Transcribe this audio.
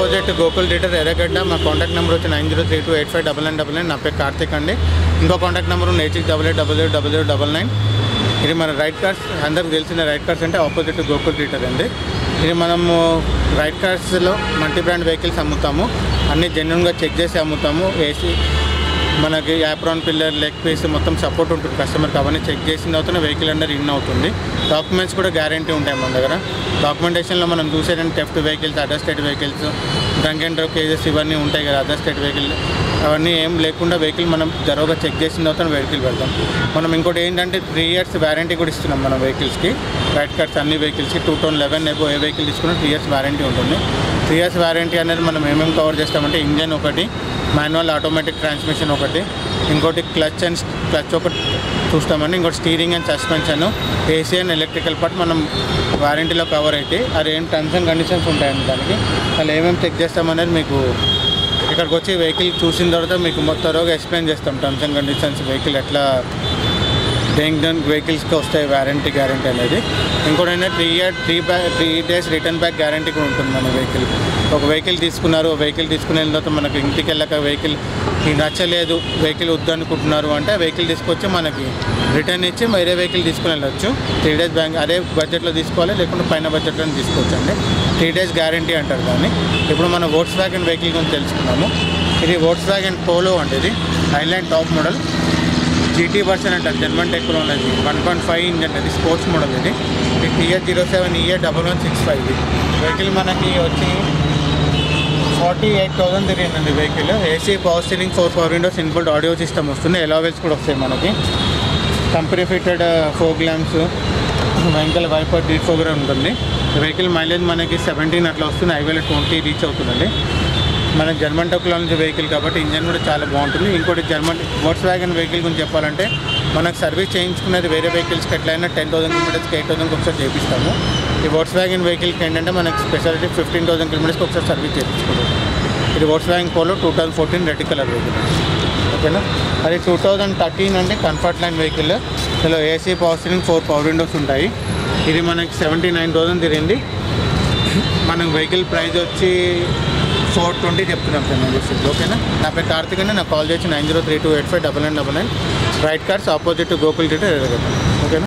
opposite Gokul theatre Erragadda మా contact number వచ్చి nine zero three two eight five double nine double nine నా పేరు కార్తిక్ అండి ఇంకో contact number eight six double eight double zero double zero double nine ఇది మన right cars అందరికి తెలిసిన రైట్ కార్స్ అంటే ఆపోజిట్ గోకుల్ థియేటర్ అండి ఇది మనము రైట్ కార్స్లో మల్టీ బ్రాండ్ వెహికల్స్ అమ్ముతాము అన్ని జెన్యున్గా చెక్ చేసి అమ్ముతాము ఏసీ మనకి యాప్రాన్ పిల్లర్ లెగ్ పీస్ మొత్తం సపోర్ట్ ఉంటుంది కస్టమర్కి అవన్నీ చెక్ చేసిన తర్వాత వెహికల్ అనేది ఇన్ అవుతుంది డాక్యుమెంట్స్ కూడా గ్యారంటీ ఉంటాయి మన దగ్గర డాక్యుమెంటేషన్లో మనం చూసేటంటే theft vehicles other state vehicles drunk and drug cases ఇవన్నీ ఉంటాయి కదా అదర్ స్టేట్ వెహికల్ అవన్నీ ఏం లేకుండా వెహికల్ మనం జరగగా చెక్ చేసిన తర్వాత వెహికల్ పెడతాం మనం ఇంకోటి ఏంటంటే త్రీ ఇయర్స్ వ్యారంటీ కూడా ఇస్తున్నాం మన వెహికల్స్కి రైట్ కార్డ్స్ అన్ని వెహికల్స్కి టూ థౌసండ్ లెవెన్ ఎబో ఏ వెహికల్ తీసుకున్నా త్రీ ఇయర్స్ వ్యారంటీ ఉంటుంది త్రీ ఇయర్స్ వ్యారంటీ అనేది మనం ఏమేమి కవర్ చేస్తామంటే ఇంజన్ ఒకటి మాన్యువల్ ఆటోమేటిక్ ట్రాన్స్మిషన్ ఒకటి ఇంకోటి క్లచ్ అండ్ క్లచ్ ఒకటి చూస్తామండి ఇంకోటి steering and suspension AC and electrical part మనం వారంటీలో కవర్ అయితే అది ఏం టర్మ్స్ అండ్ కండిషన్స్ ఉంటాయండి దానికి అసలు ఏమేమి చెక్ చేస్తామనేది మీకు ఇక్కడికి వచ్చి వెహికల్ చూసిన తర్వాత మీకు మొత్తం ఎక్స్ప్లెయిన్ చేస్తాం టర్మ్స్ అండ్ కండిషన్స్ వెహికల్ ఎట్లా దేనికి దానికి వెహికల్స్కి వస్తాయి వారంటీ గ్యారంటీ అనేది ఇంకోటి ఏంటంటే three year three back three days return back guarantee కూడా ఉంటుంది మన వెహికల్ ఒక వెహికల్ తీసుకున్నారు వెహికల్ తీసుకునే తర్వాత మనకి ఇంటికి వెళ్ళక వెహికల్ మీకు నచ్చలేదు వెహికల్ వద్దనుకుంటున్నారు అంటే వెహికల్ తీసుకొచ్చి మనకి రిటర్న్ ఇచ్చి వేరే వెహికల్ తీసుకుని వెళ్ళొచ్చు త్రీ డేస్ బ్యాంక్ అదే బడ్జెట్లో తీసుకోవాలి లేకుంటే పైన బడ్జెట్లో తీసుకోవచ్చు అండి త్రీ డేస్ గ్యారంటీ అంటారు దాన్ని ఇప్పుడు మనం వోట్స్ వ్యాగన్ వెహికల్ గురించి తెలుసుకున్నాము ఇది వోట్స్ వ్యాగన్ పోలో అంటే ఇది Highline top model GT version అంటారు German technology one point five engine అది స్పోర్ట్స్ మోడల్ ఇది ఇది TR zero seven EA double one six five ఇది వెహికల్ మనకి వచ్చి ఫార్టీ ఎయిట్ థౌసండ్ తిరిగిందండి vehicle AC power steering four power windows inbuilt audio system వస్తుంది alloy wheels కూడా వస్తాయి మనకి కంపెనీ ఫిటెడ్ ఫోర్ గ్లామ్స్ వెంకల్ వైపర్ డీ ఫోర్ కూడా ఉంటుంది వెహికల్ మైలేజ్ మనకి సెవెంటీన్ అట్లా వస్తుంది హైవేలో ట్వంటీ రీచ్ అవుతుందండి మన జర్మన్ టెక్నాలజీ వెహికల్ కాబట్టి ఇంజన్ కూడా చాలా బాగుంటుంది ఇంకోటి జర్మన్ వర్క్స్ వ్యాగన్ వెహికల్ గురించి చెప్పాలంటే మనకు సర్వీస్ చేయించుకునేది వేరే వెహికల్స్కి ఎట్లయినా టెన్ థౌసండ్ కిలోమీటర్స్కి ఎయిట్ థౌసండ్కి ఒకసారి చేపిస్తాము ఈ వర్క్స్ వ్యాగన్ వెహికల్కి ఏంటంటే మనకి స్పెషాలిటీ ఫిఫ్టీన్ థౌసండ్ కిలోమీటర్స్కి ఒకసారి సర్వీస్ చేయించుకుంటాం ఇది Volkswagen Polo two thousand fourteen red colour vehicle ఓకేనా అది టూ థౌజండ్ థర్టీన్ అంటే కంఫర్ట్ లైన్ వెహికల్ ఇందులో AC power steering four power windows ఉంటాయి ఇది మనకి సెవెంటీ నైన్ థౌసండ్ తిరిగింది మనకు వెహికల్ ప్రైస్ వచ్చి ఫోర్ ట్వంటీ చెప్తున్నాం సార్ నేను చెప్పేసి ఓకేనా నా పేరు కార్తిక్ అండి నాకు కాల్ చేసి nine zero three two eight five double nine double nine right cars opposite Gokul theatre ఓకేనా